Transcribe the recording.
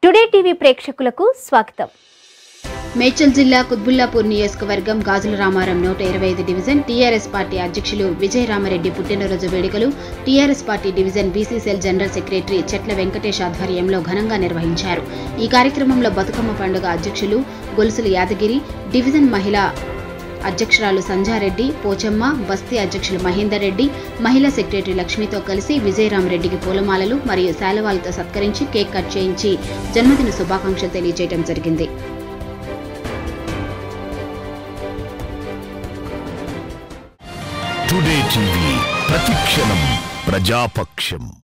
today TV ప్రేక్షకులకు స్వాగతం మేడ్చల్ జిల్లా కుత్బుల్లాపూర్ నియోజకవర్గం గాజుల రామారం నూట ఇరవై ఐదు డివిజన్ టీఆర్ఎస్ పార్టీ అధ్యక్షులు విజయ రామరెడ్డి పుట్టినరోజు వేడుకలు TRS party division BCCL general secretary Chetla Venkatesh ఆధ్వర్యంలో ఘనంగా నిర్వహించారు ఈ కార్యక్రమంలో బతుకమ్మ పండుగ అధ్యక్షులు గొలుసుల యాదగిరి డివిజన్ మహిళా అధ్యక్షురాలు సంజారెడ్డి పోచమ్మ బస్తీ అధ్యక్షులు మహేందర్ రెడ్డి మహిళా సెక్రటరీ లక్ష్మితో కలిసి విజయరామరెడ్డికి పూలమాలలు మరియు శాలువాలతో సత్కరించి కేక్ కట్ చేయించి జన్మదిన శుభాకాంక్షలు తెలియజేయడం జరిగింది టుడే టీవీ ప్రతిక్షణం ప్రజాపక్షం